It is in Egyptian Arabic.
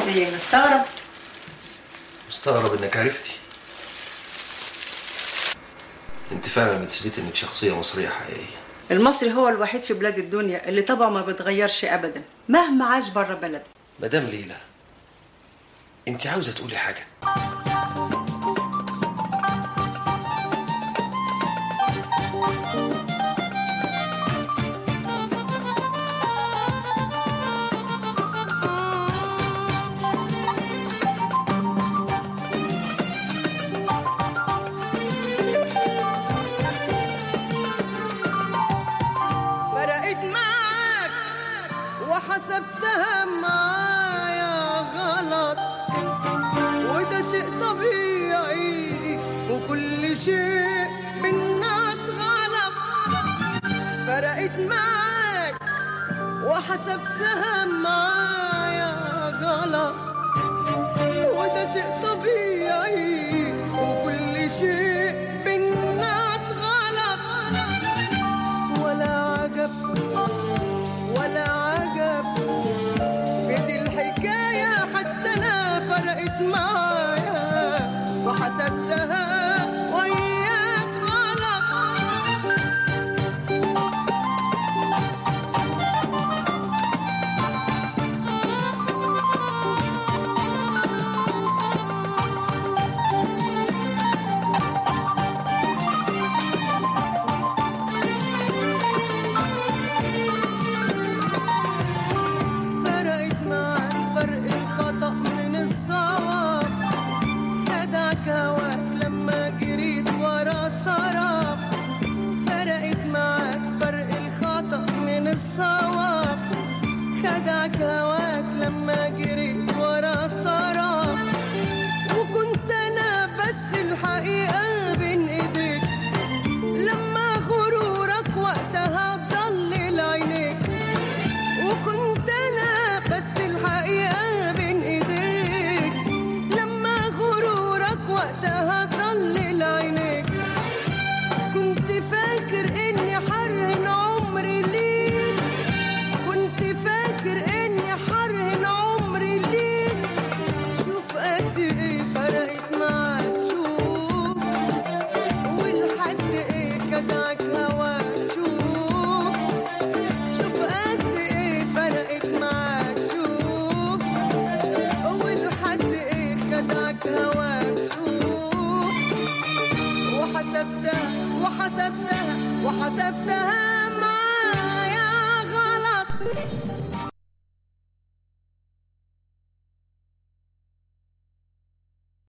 ايه مستغرب مستغرب انك عرفتي انت فعلا بتثبتي انك شخصيه مصريه حقيقيه المصري هو الوحيد في بلاد الدنيا اللي طبعه ما بيتغيرش ابدا مهما عاش بره بلده مدام ليلى انت عاوزه تقولي حاجه فرقت معاك وحسبتها معايا غلط وده شيء طبيعي وكل شيء بينا اتغلط فرقت معاك وحسبتها معايا غلط وده شيء طبيعي وكل شيء بينا اتغلط ولا عجب ولا عجب في دي الحكاية حتى أنا فرقت معايا وحسبتها وياك غلط فرقت معاك فرق الخطأ من الصواب خدعك هواك لما جريت ورا سراب فرقت معاك فرق الخطأ من الصواب خدعك هواك لما جريت ورا سراب وكنت انا بس الحقيقة بين ايديك لما غرورك وقتها ضلل عينيك وكنت انا بس الحقيقة بين ايديك لما غرورك وقتها ضلل عينيك كنت فاكر اني حرهن عمري ليك كنت فاكر اني حرهن عمري ليك شوف قد ايه فرقت معاك شوف والحد ايه خدعك هواك شوف شوف قد ايه فرقت معاك شوف والحد ايه خدعك هواك شوف وحسبتها وحسبتها وحسبتها